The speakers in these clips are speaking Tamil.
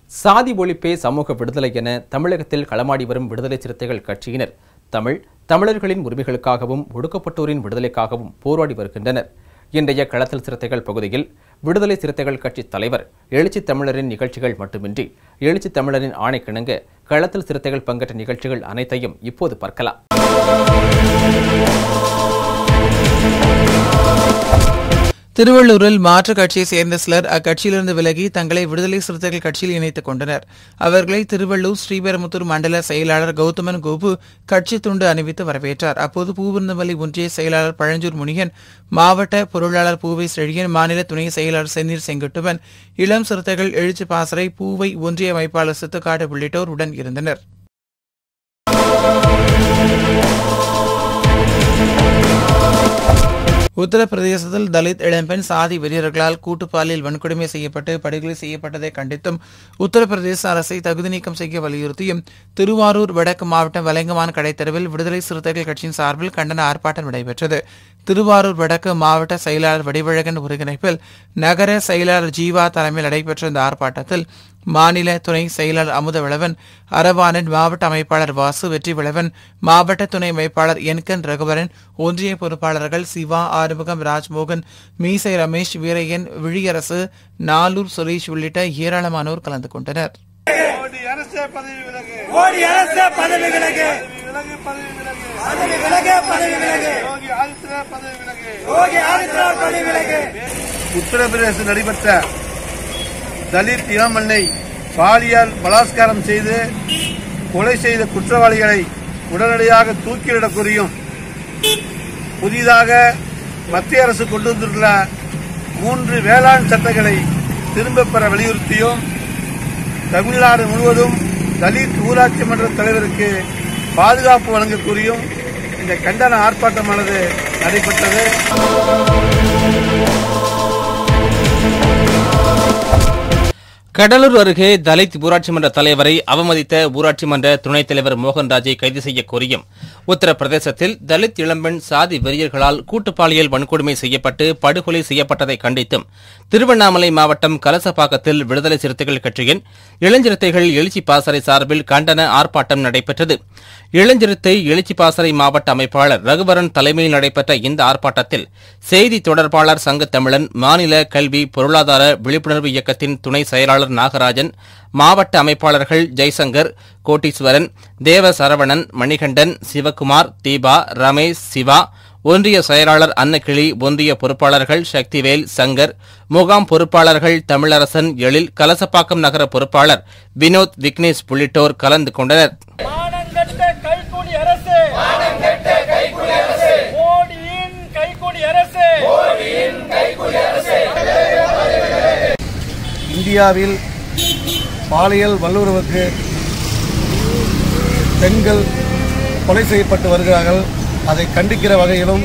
சாதி ஒழிப்பே சமூக விடுதலை என தமிழகத்தில் களமாடி வரும் விடுதலை சிறுத்தைகள் கட்சியினர் தமிழ் தமிழர்களின் உரிமைகளுக்காகவும் ஒடுக்கப்பட்டோரின் விடுதலைக்காகவும் போராடி வருகின்றனர் இன்றைய களத்தில் சிறுத்தைகள் பகுதியில் விடுதலை சிறுத்தைகள் கட்சி தலைவர் எழுச்சி தமிழரின் நிகழ்ச்சிகள் மட்டுமின்றி எழுச்சி தமிழரின் ஆணைக்கிணங்க களத்தில் சிறுத்தைகள் பங்கேற்ற நிகழ்ச்சிகள் அனைத்தையும் இப்போது பார்க்கலாம் திருவள்ளூரில் மாற்றுக் கட்சியைச் சேர்ந்த சிலர் அக்கட்சியிலிருந்து விலகி தங்களை விடுதலை சிறுத்தைகள் கட்சியில் இணைத்துக் கொண்டனர் அவர்களை திருவள்ளூர் ஸ்ரீபெரும்புத்தூர் மண்டல செயலாளர் கௌதமன் கோபு கட்சி துண்டு அணிவித்து வரவேற்றார் அப்போது பூவிருந்தமல்லி ஒன்றிய செயலாளர் பழஞ்சூர் முனியன் மாவட்ட பொருளாளர் பூவை செழியன் மாநில துணை செயலாளர் செந்நீர் செங்குட்டுவன் இளம் சிறுத்தைகள் எழுச்சி பாசறை பூவை ஒன்றிய அமைப்பாளர் சித்துக்காடு உள்ளிட்டோர் உடன் இருந்தனர் உத்தரப்பிரதேசத்தில் தலித் இளம்பெண் சாதி வெறியர்களால் கூட்டுப்பாலியல் வன்கொடுமை செய்யப்பட்டு படுகொலை செய்யப்பட்டதை கண்டித்தும் உத்தரப்பிரதேச அரசை தகுதி நீக்கம் செய்ய வலியுறுத்தியும் திருவாரூர் வடக்கு மாவட்டம் வலங்கமான் கடைத்தெருவில் விடுதலை சிறுத்தைகள் கட்சியின் சார்பில் கண்டன ஆர்ப்பாட்டம் நடைபெற்றது திருவாரூர் வடக்கு மாவட்ட செயலாளர் வடிவழகன் ஒருங்கிணைப்பில் நகர செயலாளர் ஜீவா தலைமையில் நடைபெற்ற இந்த ஆர்ப்பாட்டத்தில் மாநில துணை செயலாளர் அமுதவிளவன் அரவானன் மாவட்ட அமைப்பாளர் வாசு வெற்றி விளவன் மாவட்ட துணை அமைப்பாளர் என்கன் ரகுவரன் ஒன்றிய பொறுப்பாளர்கள் சிவா ஆறுமுகம் ராஜ்மோகன் மீசை ரமேஷ் வீரையன் விழியரசு நாலூர் சுரேஷ் உள்ளிட்ட ஏராளமானோர் கலந்து கொண்டனர் மோடி அரசே பதவி விலகு மோடி அரசு பதவி விலகு விலகு பதவி விலகு பதவி விலகு பதவி விலகு யோகி ஆதித்யநாத் பதவி விலகு யோகி ஆதித்யநாத் பதவி விலகு உத்தரப்பிரதேசம் நடைபெற்ற தலித் இளமண்ணை பாலியல் பலாத்காரம் செய்து கொலை செய்த குற்றவாளிகளை உடனடியாக தூக்கிலிடக் கோரியும் புதிதாக மத்திய அரசு கொண்டு வந்துள்ள மூன்று வேளாண் சட்டங்களை திரும்பப் பெற வலியுறுத்தியும் தமிழ்நாடு முழுவதும் தலித் ஊராட்சி மன்ற தலைவருக்கு பாதுகாப்பு வழங்க கோரியும் இந்த கண்டன ஆர்ப்பாட்டமானது நடைபெற்றது கடலூர் அருகே தலித் ஊராட்சி மன்ற தலைவரை அவமதித்த ஊராட்சி மன்ற துணைத் தலைவர் மோகன்ராஜை கைது செய்ய கோரியும் உத்தரப்பிரதேசத்தில் தலித் இளம்பெண் சாதி வெறியர்களால் கூட்டுப்பாலியல் வன்கொடுமை செய்யப்பட்டு படுகொலை செய்யப்பட்டதை கண்டித்தும் திருவண்ணாமலை மாவட்டம் கலசப்பாக்கத்தில் விடுதலை சிறுத்தைகள் கட்சியின் இளஞ்சிறுத்தைகள் எழுச்சி பாசறை சார்பில் கண்டன ஆர்ப்பாட்டம் நடைபெற்றது இளஞ்சிறுத்தை எழுச்சி பாசறை மாவட்ட அமைப்பாளர் ரகுவரன் தலைமையில் நடைபெற்ற இந்த ஆர்ப்பாட்டத்தில் செய்தி தொடர்பாளர் சங்க தமிழன் மாநில கல்வி பொருளாதார விழிப்புணர்வு இயக்கத்தின் துணை செயலாளர் நாகராஜன் மாவட்ட அமைப்பாளர்கள் ஜெய்சங்கர் கோட்டீஸ்வரன் தேவ சரவணன் மணிகண்டன் சிவகுமார் தீபா ரமேஷ் சிவா ஒன்றிய செயலாளர் அன்னக்கிளி ஒன்றிய பொறுப்பாளர்கள் சக்திவேல் சங்கர் முகாம் பொறுப்பாளர்கள் தமிழரசன் எழில் கலசப்பாக்கம் நகர பொறுப்பாளர் வினோத் விக்னேஷ் உள்ளிட்டோர் கலந்து கொண்டனர் மானங்கெட்ட கைக்கூலி அரசு மானங்கெட்ட கைக்கூலி அரசு மோடியின் கைக்கூலி அரசு மோடியின் கைக்கூலி அரசு இந்தியாவில் பாலியல் வல்லுறவுக்கு பெண்கள் கொலை செய்யப்பட்டு வருகிறார்கள் அதை கண்டிக்கிற வகையிலும்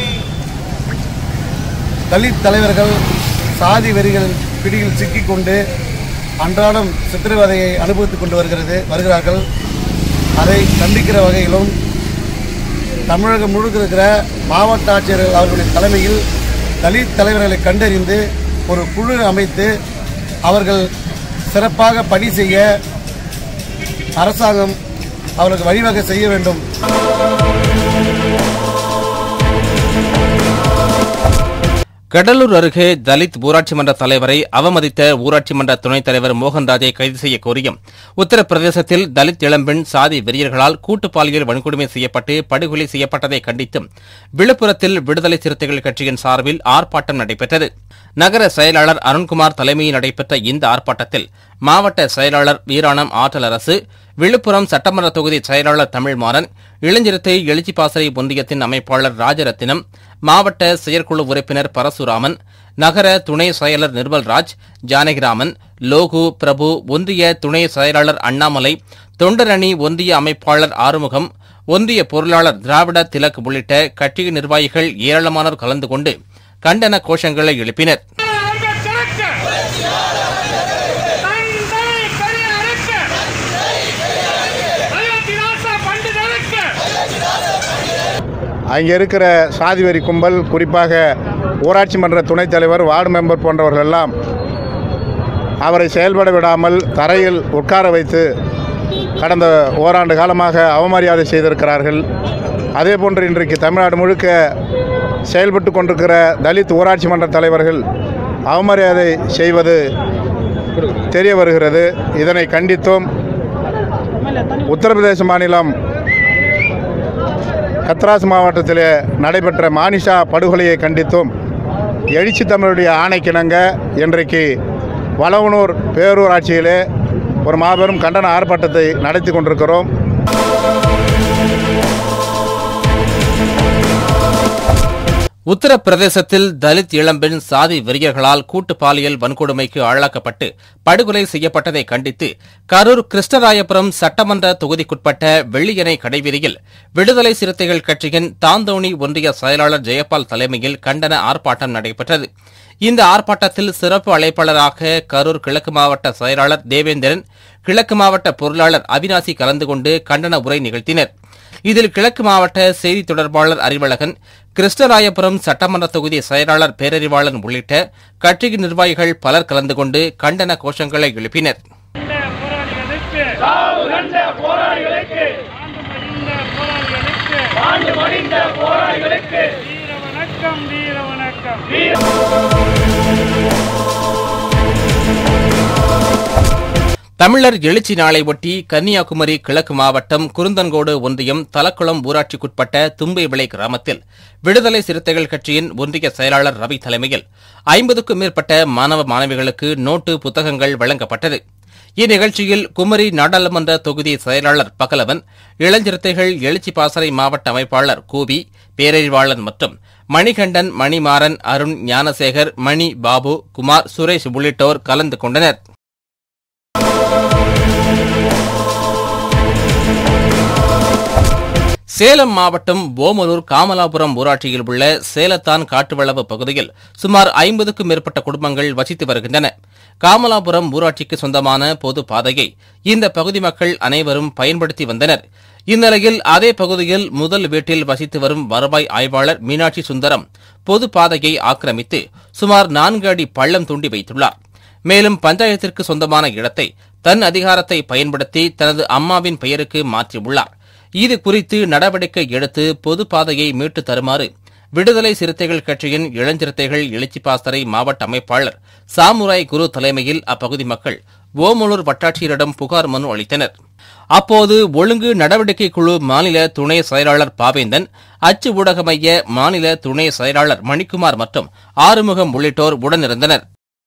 தலித் தலைவர்கள் சாதி வெறிகள் பிடியில் சிக்கிக்கொண்டு அன்றாடம் சித்திரவதையை அனுபவித்துக் கொண்டு வருகிறது வருகிறார்கள் அதை கண்டிக்கிற வகையிலும் தமிழகம் முழுக்க இருக்கிற மாவட்ட ஆட்சியர்கள் அவர்களுடைய தலைமையில் தலித் தலைவர்களை கண்டறிந்து ஒரு குழு அமைத்து அவர்கள் சிறப்பாக பணி செய்ய அரசாங்கம் அவர்களுக்கு வழிவகை செய்ய வேண்டும் கடலூர் அருகே தலித் ஊராட்சி மன்ற தலைவரை அவமதித்த ஊராட்சி மன்ற துணைத் தலைவர் மோகன்ராஜை கைது செய்ய கோரியும் உத்தரப்பிரதேசத்தில் தலித் இளம்பெண் சாதி வெறியர்களால் கூட்டு பாலியல் வன்கொடுமை செய்யப்பட்டு படுகொலை செய்யப்பட்டதை கண்டித்தும் விழுப்புரத்தில் விடுதலை சிறுத்தைகள் கட்சியின் சார்பில் ஆர்ப்பாட்டம் நடைபெற்றது நகர செயலாளர் அருண்குமார் தலைமையில் நடைபெற்ற இந்த ஆர்ப்பாட்டத்தில் மாவட்ட செயலாளர் வீராணம் ஆற்றல் அரசு விழுப்புரம் சட்டமன்ற தொகுதி செயலாளர் தமிழ்மாறன் இளஞ்சிறுத்தை எழுச்சி பாசறை ஒன்றியத்தின் அமைப்பாளர் ராஜரத்தினம் மாவட்ட செயற்குழு உறுப்பினர் பரசுராமன் நகர துணை செயலர் நிர்மல்ராஜ் ஜானகிராமன் லோகு பிரபு ஒன்றிய துணை செயலாளர் அண்ணாமலை தொண்டரணி ஒன்றிய அமைப்பாளர் ஆறுமுகம் ஒன்றிய பொருளாளர் திராவிட திலக் உள்ளிட்ட கட்சி நிர்வாகிகள் ஏராளமானோர் கலந்து கொண்டு கண்டன கோஷங்களை எழுப்பினர் அங்கே இருக்கிற சாதி வெறி கும்பல் குறிப்பாக ஊராட்சி மன்ற துணைத் தலைவர் வார்டு மெம்பர் போன்றவர்கள் எல்லாம் அவரை செயல்பட விடாமல் தரையில் உட்கார வைத்து கடந்த ஓராண்டு காலமாக அவமரியாதை செய்திருக்கிறார்கள் அதே போன்று இன்றைக்கு தமிழ்நாடு முழுக்க செயல்பட்டு கொண்டிருக்கிற தலித் ஊராட்சி மன்ற தலைவர்கள் அவமரியாதை செய்வது தெரிய வருகிறது இதனை கண்டித்தும் உத்தரப்பிரதேச மாநிலம் கத்ராஸ் மாவட்டத்தில் நடைபெற்ற மானிஷா படுகொலையை கண்டித்தும் எழுச்சி தமிழுடைய ஆணைக்கிணங்க இன்றைக்கு வளவனூர் பேரூராட்சியிலே ஒரு மாபெரும் கண்டன ஆர்ப்பாட்டத்தை நடத்தி கொண்டிருக்கிறோம் உத்தரப்பிரதேசத்தில் தலித் இளம்பெண் சாதி வெறியர்களால் கூட்டு பாலியல் வன்கொடுமைக்கு ஆளாக்கப்பட்டு படுகொலை செய்யப்பட்டதை கண்டித்து கரூர் கிருஷ்ணராயபுரம் சட்டமன்ற தொகுதிக்குட்பட்ட வெள்ளியணை கடைவீதியில் விடுதலை சிறுத்தைகள் கட்சியின் தாந்தோணி ஒன்றிய செயலாளர் ஜெயபால் தலைமையில் கண்டன ஆர்ப்பாட்டம் நடைபெற்றது இந்த ஆர்ப்பாட்டத்தில் சிறப்பு அழைப்பாளராக கரூர் கிழக்கு மாவட்ட செயலாளர் தேவேந்திரன் கிழக்கு மாவட்ட பொருளாளர் அவினாசி கலந்து கொண்டு கண்டன உரை நிகழ்த்தினர் இதில் கிழக்கு மாவட்ட செய்தி தொடர்பாளர் அறிவழகன் கிருஷ்ணராயபுரம் சட்டமன்ற தொகுதி செயலாளர் பேரறிவாளன் உள்ளிட்ட கட்சியின் நிர்வாகிகள் பலர் கலந்து கொண்டு கண்டன கோஷங்களை எழுப்பினர் போராளிகளுக்கு ஆண்டு மடிந்த போராளிகளுக்கு வீர வணக்கம் வீர வணக்கம் தமிழர் எழுச்சி நாளை ஒட்டி கன்னியாகுமரி கிழக்கு மாவட்டம் குருந்தன்கோடு ஒன்றியம் தலக்குளம் ஊராட்சிக்குட்பட்ட தும்பைவிளை கிராமத்தில் விடுதலை சிறுத்தைகள் கட்சியின் ஒன்றிய செயலாளர் ரவி தலைமையில் ஐம்பதுக்கும் மேற்பட்ட மாணவ மாணவிகளுக்கு நோட்டு புத்தகங்கள் வழங்கப்பட்டது இந்நிகழ்ச்சியில் குமரி நாடாளுமன்ற தொகுதி செயலாளர் பகலவன் இளஞ்சிறுத்தைகள் எழுச்சி பாசறை மாவட்ட அமைப்பாளர் கூபி பேரறிவாளன் மற்றும் மணிகண்டன் மணிமாறன் அருண் ஞானசேகர் மணி பாபு குமார் சுரேஷ் உள்ளிட்டோர் கலந்து கொண்டனர் சேலம் மாவட்டம் ஓமலூர் காமலாபுரம் ஊராட்சியில் உள்ள சேலத்தான் காட்டுவளவு பகுதியில் சுமார் ஐம்பதுக்கும் மேற்பட்ட குடும்பங்கள் வசித்து வருகின்றன காமலாபுரம் ஊராட்சிக்கு சொந்தமான பொது பாதையை இந்த பகுதி மக்கள் அனைவரும் பயன்படுத்தி வந்தனர் இந்நிலையில் அதே பகுதியில் முதல் வீட்டில் வசித்து வரும் வருவாய் ஆய்வாளர் மீனாட்சி சுந்தரம் பொது பாதையை ஆக்கிரமித்து சுமார் நான்கு அடி பள்ளம் தூண்டி வைத்துள்ளார் மேலும் பஞ்சாயத்திற்கு சொந்தமான இடத்தை தன் அதிகாரத்தை பயன்படுத்தி தனது அம்மாவின் பெயருக்கு மாற்றியுள்ளார் இது குறித்து நடவடிக்கை எடுத்து பொது பாதையை மீட்டு தருமாறு விடுதலை சிறுத்தைகள் கட்சியின் இளஞ்சிறுத்தைகள் எழுச்சி பாசறை மாவட்ட அமைப்பாளர் சாமுராய் குரு தலைமையில் அப்பகுதி மக்கள் ஓமலூர் வட்டாட்சியரிடம் புகார் மனு அளித்தனர் அப்போது ஒழுங்கு நடவடிக்கை குழு மாநில துணை செயலாளர் பாவேந்தன் அச்சு ஊடக மைய மாநில துணை செயலாளர் மணிக்குமார் மற்றும் ஆறுமுகம் உள்ளிட்டோர் உடனிருந்தனர்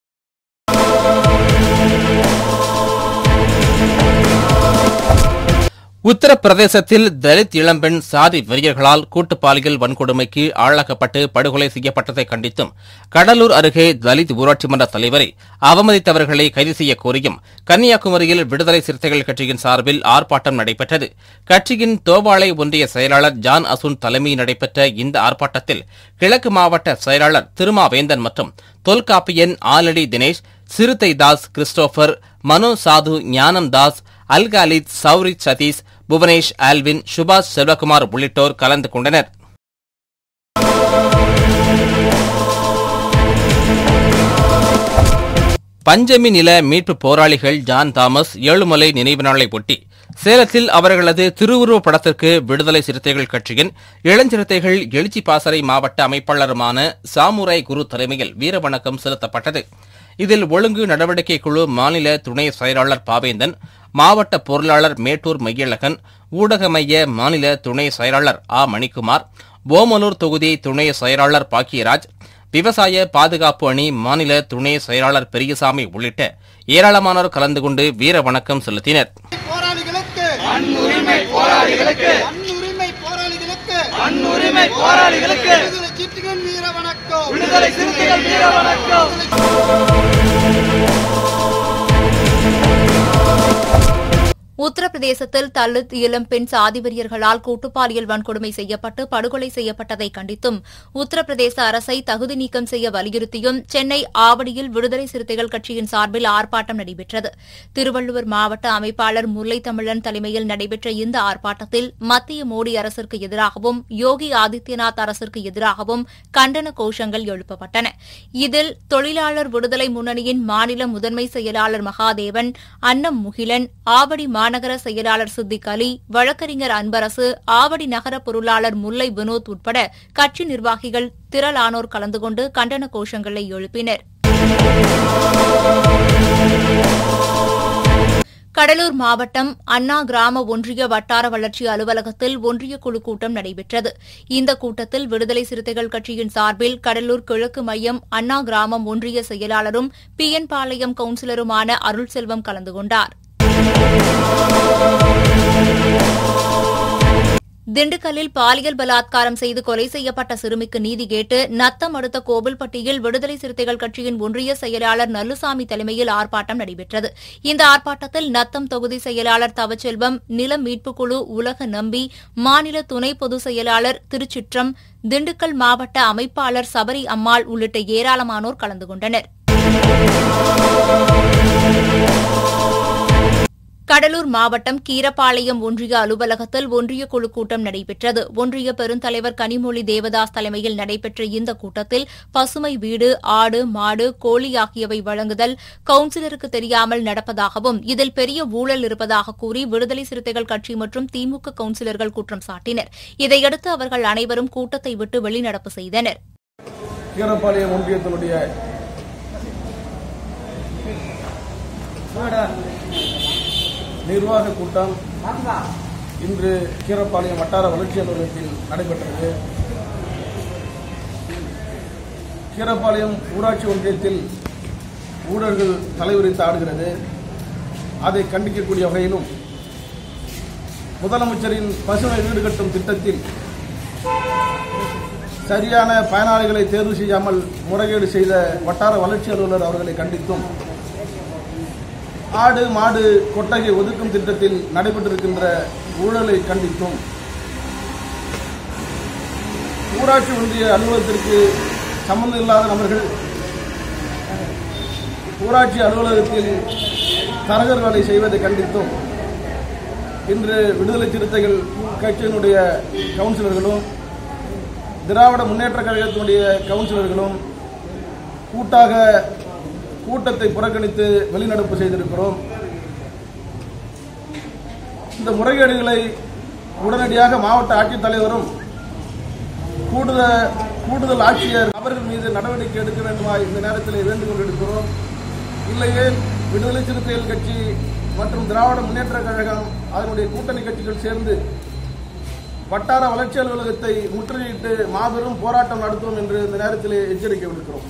உத்தரப்பிரதேசத்தில் தலித் இளம்பெண் சாதி வெறியர்களால் கூட்டு பாலியல் வன்கொடுமைக்கு ஆளாக்கப்பட்டு படுகொலை செய்யப்பட்டதை கண்டித்தும் கடலூர் அருகே தலித் ஊராட்சி மன்ற தலைவரை அவமதித்தவர்களை கைது செய்ய கோரியும் கன்னியாகுமரியில் விடுதலை சிறுத்தைகள் கட்சியின் சார்பில் ஆர்ப்பாட்டம் நடைபெற்றது கட்சியின் தோவாளை ஒன்றிய செயலாளர் ஜான் அசுன் தலைமையில் நடைபெற்ற இந்த ஆர்ப்பாட்டத்தில் கிழக்கு மாவட்ட செயலாளர் திருமாவேந்தன் மற்றும் தொல்காப்பியன் ஆலடி தினேஷ் சிறுத்தை தாஸ் கிறிஸ்டோபர் மனோ சாது ஞானம் தாஸ் அல்காலித் சௌரி சதீஷ் புவனேஷ் ஆல்வின் சுபாஷ் செல்வகுமார் உள்ளிட்டோர் கலந்து கொண்டனர் பஞ்சமி நில மீட்பு போராளிகள் ஜான் தாமஸ் ஏழுமலை நினைவு நாளை ஒட்டி சேலத்தில் அவர்களது திருவுருவப் படத்திற்கு விடுதலை சிறுத்தைகள் கட்சியின் இளஞ்சிறுத்தைகள் எழுச்சி பாசறை மாவட்ட அமைப்பாளருமான சாமுராய் குரு தலைமையில் வீரவணக்கம் செலுத்தப்பட்டது இதில் ஒழுங்கு நடவடிக்கை குழு மாநில துணை செயலாளர் பாவேந்தன் மாவட்ட பொருளாளர் மேட்டூர் மையழகன் ஊடக மைய மாநில துணை செயலாளர் ஆ மணிக்குமார் ஓமலூர் தொகுதி துணை செயலாளர் பாக்கியராஜ் விவசாய பாதுகாப்பு அணி மாநில துணை செயலாளர் பெரியசாமி உள்ளிட்ட ஏராளமானோர் கலந்து கொண்டு வீர வணக்கம் செலுத்தினர் போராளிகளுக்கு அன்னுரிமை போராளிகளுக்கு அன்னுரிமை போராளிகளுக்கு அன்னுரிமை போராளிகளுக்கு விடுதலை சிறுத்தைகள் வீர வணக்கம் விடுதலை சிறுத்தைகள் வீர வணக்கம் உத்தரப்பிரதேசத்தில் தலித் இளம் பெண் சாதிவரியர்களால் கூட்டுப்பாலியல் வன்கொடுமை செய்யப்பட்டு படுகொலை செய்யப்பட்டதை கண்டித்தும் உத்தரப்பிரதேச அரசை தகுதி நீக்கம் செய்ய வலியுறுத்தியும் சென்னை ஆவடியில் விடுதலை சிறுத்தைகள் கட்சியின் சார்பில் ஆர்ப்பாட்டம் நடைபெற்றது திருவள்ளூர் மாவட்ட அமைப்பாளர் முல்லை தமிழன் தலைமையில் நடைபெற்ற இந்த ஆர்ப்பாட்டத்தில் மத்திய மோடி அரசிற்கு எதிராகவும் யோகி ஆதித்யநாத் அரசிற்கு எதிராகவும் கண்டன கோஷங்கள் எழுப்பப்பட்டன இதில் தொழிலாளர் விடுதலை முன்னணியின் மாநில முதன்மை செயலாளர் மகாதேவன் அன்னம் முகிலன் ஆவடி மாநகர செயலாளர் சித்திக் அலி வழக்கறிஞர் அன்பரசு ஆவடி நகர பொருளாளர் முல்லை வினோத் உட்பட கட்சி நிர்வாகிகள் திரளானோர் கலந்து கொண்டு கண்டன கோஷங்களை எழுப்பினர் கடலூர் மாவட்டம் அண்ணா கிராம ஒன்றிய வட்டார வளர்ச்சி அலுவலகத்தில் ஒன்றிய குழு கூட்டம் நடைபெற்றது இந்த கூட்டத்தில் விடுதலை சிறுத்தைகள் கட்சியின் சார்பில் கடலூர் கிழக்கு மையம் அண்ணா கிராமம் ஒன்றிய செயலாளரும் பி என் பாளையம் கவுன்சிலருமான அருள்செல்வம் கலந்து கொண்டார் திண்டுக்கல்லில் பாலியல் பலாத்காரம் செய்து கொலை செய்யப்பட்ட சிறுமிக்கு நீதி கேட்டு நத்தம் அடுத்த கோவில்பட்டியில் விடுதலை சிறுத்தைகள் கட்சியின் ஒன்றிய செயலாளர் நல்லுசாமி தலைமையில் ஆர்ப்பாட்டம் நடைபெற்றது இந்த ஆர்ப்பாட்டத்தில் நத்தம் தொகுதி செயலாளர் தவச்செல்வம் நிலம் மீட்புக்குழு உலக நம்பி மாநில துணை பொதுச் செயலாளர் திருச்சிற்றம் திண்டுக்கல் மாவட்ட அமைப்பாளர் சபரி அம்மாள் உள்ளிட்ட ஏராளமானோர் கலந்து கொண்டனர் கடலூர் மாவட்டம் கீரப்பாளையம் ஒன்றிய அலுவலகத்தில் ஒன்றிய குழு கூட்டம் நடைபெற்றது ஒன்றிய பெருந்தலைவர் கனிமொழி தேவதாஸ் தலைமையில் நடைபெற்ற இந்த கூட்டத்தில் பசுமை வீடு ஆடு மாடு கோழி ஆகியவை வழங்குதல் கவுன்சிலருக்கு தெரியாமல் நடப்பதாகவும் இதில் பெரிய ஊழல் இருப்பதாக கூறி விடுதலை சிறுத்தைகள் கட்சி மற்றும் திமுக கவுன்சிலர்கள் குற்றம் சாட்டினர் இதையடுத்து அவர்கள் அனைவரும் கூட்டத்தை விட்டு வெளிநடப்பு செய்தனர் கீரப்பாளையம் ஒன்றியத்தினுடைய நிர்வாக கூட்டம் இன்று கீரப்பாளையம் வட்டார வளர்ச்சி அலுவலகத்தில் நடைபெற்றது கீரப்பாளையம் ஊராட்சி ஒன்றியத்தில் ஊழல்கள் தலைவிரித்து ஆடுகிறது அதை கண்டிக்கக்கூடிய வகையிலும் முதலமைச்சரின் பசுமை வீடு கட்டும் திட்டத்தில் சரியான பயனாளிகளை தேர்வு செய்யாமல் முறைகேடு செய்த வட்டார வளர்ச்சி அலுவலர் அவர்களை கண்டித்தும் ஆடு மாடு கொட்டகை ஒதுக்கும் திட்டத்தில் நடைபெற்றிருக்கின்ற ஊழலை கண்டித்தும் ஊராட்சி ஒன்றிய அலுவலகத்திற்கு சம்பந்தம் இல்லாத நபர்கள் ஊராட்சி அலுவலகத்தில் தரகர் வேலை செய்வதை கண்டித்தும் இன்று விடுதலை சிறுத்தைகள் கட்சியினுடைய கவுன்சிலர்களும் திராவிட முன்னேற்ற கழகத்தினுடைய கவுன்சிலர்களும் கூட்டாக கூட்டத்தை புறக்கணித்து வெளிநடப்பு செய்திருக்கிறோம் இந்த முறைகேடுகளை உடனடியாக மாவட்ட ஆட்சித்தலைவரும் கூடுதல் கூடுதல் ஆட்சியர் அவர்கள் மீது நடவடிக்கை எடுக்க வேண்டுமா இந்த நேரத்தில் வேண்டுகோள் எடுக்கிறோம் இல்லையே விடுதலை சிறுத்தைகள் கட்சி மற்றும் திராவிட முன்னேற்ற கழகம் அதனுடைய கூட்டணி கட்சிகள் சேர்ந்து வட்டார வளர்ச்சி அலுவலகத்தை முற்றுகையிட்டு மாபெரும் போராட்டம் நடத்துவோம் என்று இந்த நேரத்தில் எச்சரிக்கை விடுக்கிறோம்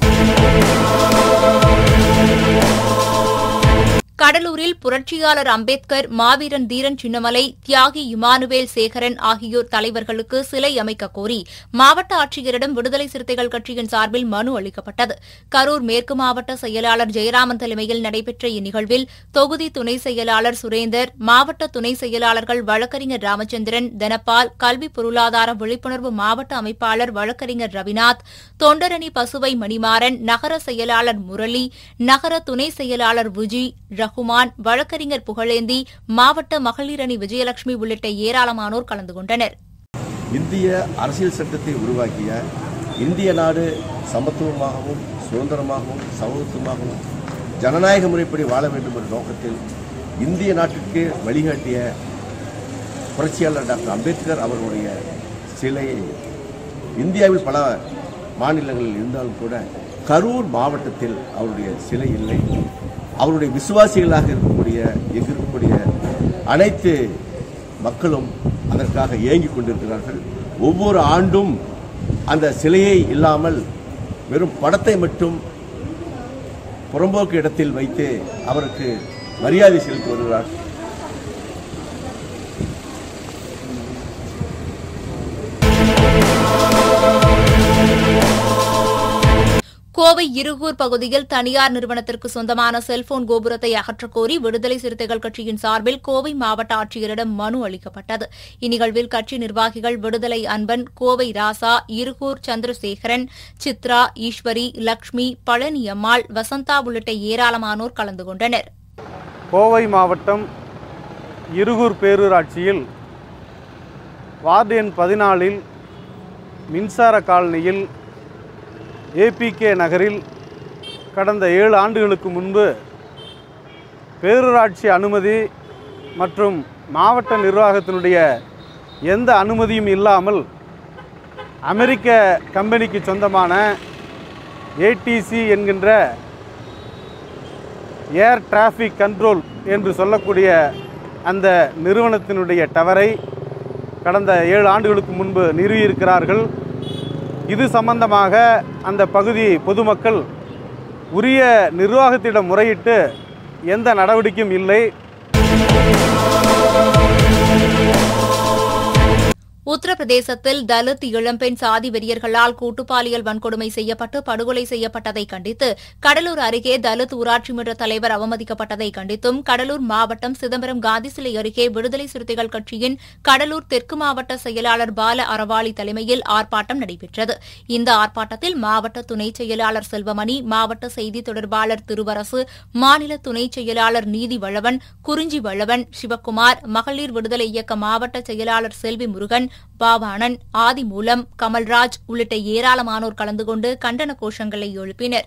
கடலூரில் புரட்சியாளர் அம்பேத்கர் மாவீரன் தீரன் சின்னமலை தியாகி இமானுவேல் சேகரன் ஆகியோர் தலைவர்களுக்கு சிலை அமைக்க கோரி மாவட்ட ஆட்சியரிடம் விடுதலை சிறுத்தைகள் கட்சியின் சார்பில் மனு அளிக்கப்பட்டது கரூர் மேற்கு மாவட்ட செயலாளர் ஜெயராமன் தலைமையில் நடைபெற்ற இந்நிகழ்வில் தொகுதி துணை செயலாளர் சுரேந்தர் மாவட்ட துணை செயலாளர்கள் வழக்கறிஞர் ராமச்சந்திரன் தனபால் கல்வி பொருளாதார விழிப்புணர்வு மாவட்ட அமைப்பாளர் வழக்கறிஞர் ரவிநாத் தொண்டரணி பசுவை மணிமாறன் நகர செயலாளர் முரளி நகர துணை செயலாளர் விஜி ரகுமான் வழக்கறிஞர் புகழேந்தி மாவட்ட மகளிர் அணி விஜயலட்சுமி உள்ளிட்ட ஏராளமானோர் கலந்து கொண்டனர் இந்திய அரசியல் சட்டத்தை உருவாக்கிய இந்திய நாடு சமத்துவமாகவும் சுதந்திரமாகவும் சமத்துவமாகவும் ஜனநாயக முறைப்படி வாழ வேண்டும் என்ற நோக்கத்தில் இந்திய நாட்டிற்கு வழிகாட்டிய புரட்சியாளர் டாக்டர் அம்பேத்கர் அவர்களுடைய சிலையை இந்தியாவில் பல மாநிலங்களில் இருந்தாலும் கூட கரூர் மாவட்டத்தில் அவருடைய சிலை இல்லை அவருடைய விசுவாசிகளாக இருக்கக்கூடிய இங்கு இருக்கக்கூடிய அனைத்து மக்களும் அதற்காக ஏங்கிக் கொண்டிருக்கிறார்கள் ஒவ்வொரு ஆண்டும் அந்த சிலையை இல்லாமல் வெறும் படத்தை மட்டும் புறம்போக்கு இடத்தில் வைத்து அவருக்கு மரியாதை செலுத்தி வருகிறார் கோவை கோவை இருகூர் பகுதியில் தனியார் நிறுவனத்திற்கு சொந்தமான செல்போன் கோபுரத்தை அகற்றக் கோரி விடுதலை சிறுத்தைகள் கட்சியின் சார்பில் கோவை மாவட்ட ஆட்சியரிடம் மனு அளிக்கப்பட்டது இந்நிகழ்வில் கட்சி நிர்வாகிகள் விடுதலை அன்பன் கோவை ராசா இருகூர் சந்திரசேகரன் சித்ரா ஈஸ்வரி லட்சுமி பழனியம்மாள் வசந்தா உள்ளிட்ட ஏராளமானோர் கலந்து கொண்டனர் கோவை மாவட்டம் இருகூர் பேரூராட்சியில் வார்டு எண் பதினாலில் மின்சார காலனியில் ஏபிகே நகரில் கடந்த ஏழு ஆண்டுகளுக்கு முன்பு பேரூராட்சி அனுமதி மற்றும் மாவட்ட நிர்வாகத்தினுடைய எந்த அனுமதியும் இல்லாமல் அமெரிக்க கம்பெனிக்கு சொந்தமான ஏடிசி என்கின்ற ஏர் டிராஃபிக் கண்ட்ரோல் என்று சொல்லக்கூடிய அந்த நிறுவனத்தினுடைய டவரை கடந்த ஏழு ஆண்டுகளுக்கு முன்பு நிறுவியிருக்கிறார்கள் இது சம்பந்தமாக அந்த பகுதி பொதுமக்கள் உரிய நிர்வாகத்திடம் முறையிட்டு எந்த நடவடிக்கையும் இல்லை உத்தரப்பிரதேசத்தில் தலித் இளம்பெண் சாதி வெறியர்களால் கூட்டுப்பாலியல் வன்கொடுமை செய்யப்பட்டு படுகொலை செய்யப்பட்டதை கண்டித்து கடலூர் அருகே தலித் ஊராட்சி மன்ற தலைவர் அவமதிக்கப்பட்டதை கண்டித்தும் கடலூர் மாவட்டம் சிதம்பரம் காந்தி சிலை அருகே விடுதலை சிறுத்தைகள் கட்சியின் கடலூர் தெற்கு மாவட்ட செயலாளர் பால அறவாளி தலைமையில் ஆர்ப்பாட்டம் நடைபெற்றது இந்த ஆர்ப்பாட்டத்தில் மாவட்ட துணை செயலாளர் செல்வமணி மாவட்ட செய்தி தொடர்பாளர் திருவரசு மாநில துணை செயலாளர் நீதி வளவன் குறிஞ்சி வளவன் சிவக்குமார் மகளிர் விடுதலை இயக்க மாவட்ட செயலாளர் செல்வி முருகன் பாவாணன் ஆதிமூலம் கமல்ராஜ் உள்ளிட்ட ஏராளமானோர் கலந்து கொண்டு கண்டன கோஷங்களை எழுப்பினர்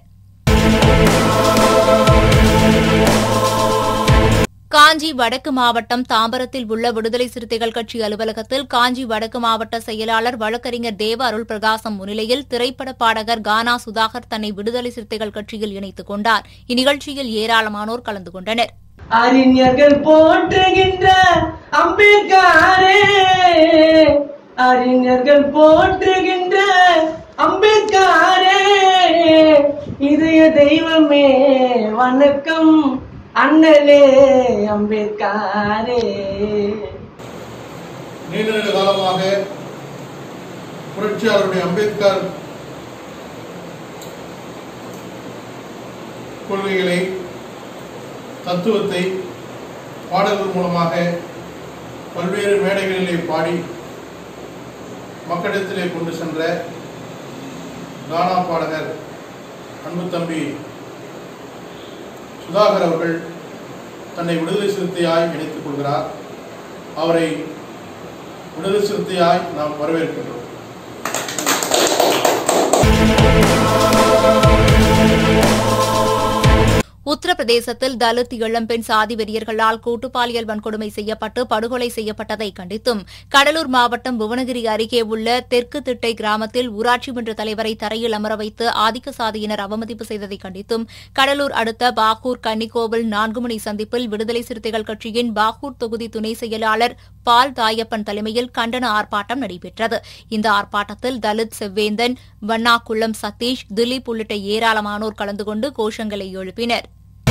காஞ்சி வடக்கு மாவட்டம் தாம்பரத்தில் உள்ள விடுதலை சிறுத்தைகள் கட்சி அலுவலகத்தில் காஞ்சி வடக்கு மாவட்ட செயலாளர் வழக்கறிஞர் தேவ அருள் பிரகாசம் முன்னிலையில் திரைப்பட பாடகர் கானா சுதாகர் தன்னை விடுதலை சிறுத்தைகள் கட்சியில் இணைத்துக் கொண்டார் இந்நிகழ்ச்சியில் ஏராளமானோர் கலந்து கொண்டனர் அறிஞர்கள் போற்றுகின்ற அம்பேத்கரே அறிஞர்கள் போற்றுகின்ற அம்பேத்கரே இதய தெய்வமே வணக்கம் அண்ணலே அம்பேத்கரே நீண்ட நெடு காலமாக புரட்சியாளருடைய அம்பேத்கர் கொள்கைகளை தத்துவத்தை பாடல்கள் மூலமாக பல்வேறு மேடைகளிலே பாடி மக்களிடத்திலே கொண்டு சென்ற கானா பாடகர் அன்பு தம்பி சுதாகர் அவர்கள் தன்னை விடுதலை சிறுத்தையாய் இணைத்துக் கொள்கிறார் அவரை விடுதலை சிறுத்தையாய் நாம் வரவேற்கின்றோம் உத்தரப்பிரதேசத்தில் தலித் இளம்பெண் சாதி வெறியர்களால் கூட்டுப்பாலியல் வன்கொடுமை செய்யப்பட்டு படுகொலை செய்யப்பட்டதை கண்டித்தும் கடலூர் மாவட்டம் புவனகிரி அருகே உள்ள தெற்கு திட்டை கிராமத்தில் ஊராட்சி மன்ற தலைவரை தரையில் அமர வைத்து ஆதிக்க சாதியினர் அவமதிப்பு செய்ததை கண்டித்தும் கடலூர் அடுத்த பாகூர் கன்னிக்கோவில் நான்குமணி சந்திப்பில் விடுதலை சிறுத்தைகள் கட்சியின் பாகூர் தொகுதி துணை செயலாளர் பால் தாயப்பன் தலைமையில் கண்டன ஆர்ப்பாட்டம் நடைபெற்றது இந்த ஆர்ப்பாட்டத்தில் தலித் செவ்வேந்தன் வண்ணாக்குளம் சதீஷ் திலீப் உள்ளிட்ட ஏராளமானோர் கலந்து கொண்டு கோஷங்களை எழுப்பினர்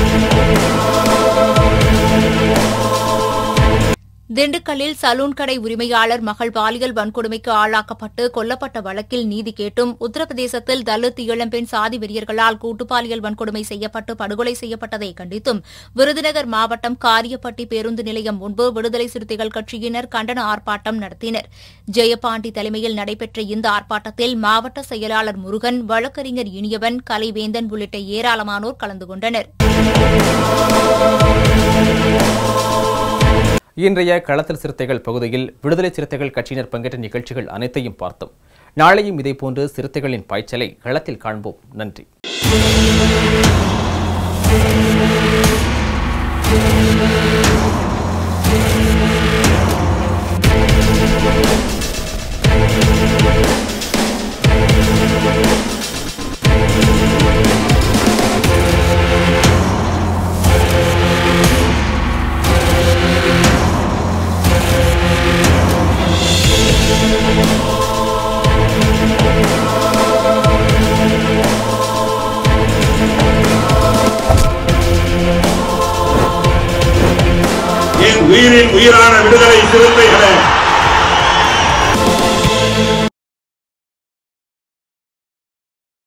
திண்டுக்கல்லில் சலூன் கடை உரிமையாளர் மகள் பாலியல் வன்கொடுமைக்கு ஆளாக்கப்பட்டு கொல்லப்பட்ட வழக்கில் நீதி கேட்டும் உத்தரப்பிரதேசத்தில் தலித் இளம்பெண் சாதி வெறியர்களால் கூட்டுப்பாலியல் வன்கொடுமை செய்யப்பட்டு படுகொலை செய்யப்பட்டதை கண்டித்தும் விருதுநகர் மாவட்டம் காரியப்பட்டி பேருந்து நிலையம் முன்பு விடுதலை சிறுத்தைகள் கட்சியினர் கண்டன ஆர்ப்பாட்டம் நடத்தினர் ஜெயபாண்டி தலைமையில் நடைபெற்ற இந்த ஆர்ப்பாட்டத்தில் மாவட்ட செயலாளர் முருகன் வழக்கறிஞர் இனியவன் கலைவேந்தன் உள்ளிட்ட ஏராளமானோர் கலந்து கொண்டனர் இன்றைய களத்தில் சிறுத்தைகள் பகுதியில் விடுதலை சிறுத்தைகள் கட்சியினர் பங்கேற்ற நிகழ்ச்சிகள் அனைத்தையும் பார்த்தோம் நாளையும் இதேபோன்று சிறுத்தைகளின் பாய்ச்சலை களத்தில் காண்போம் நன்றி என் உயிரின் உயிரான விடுதலை சிறுத்தைகளே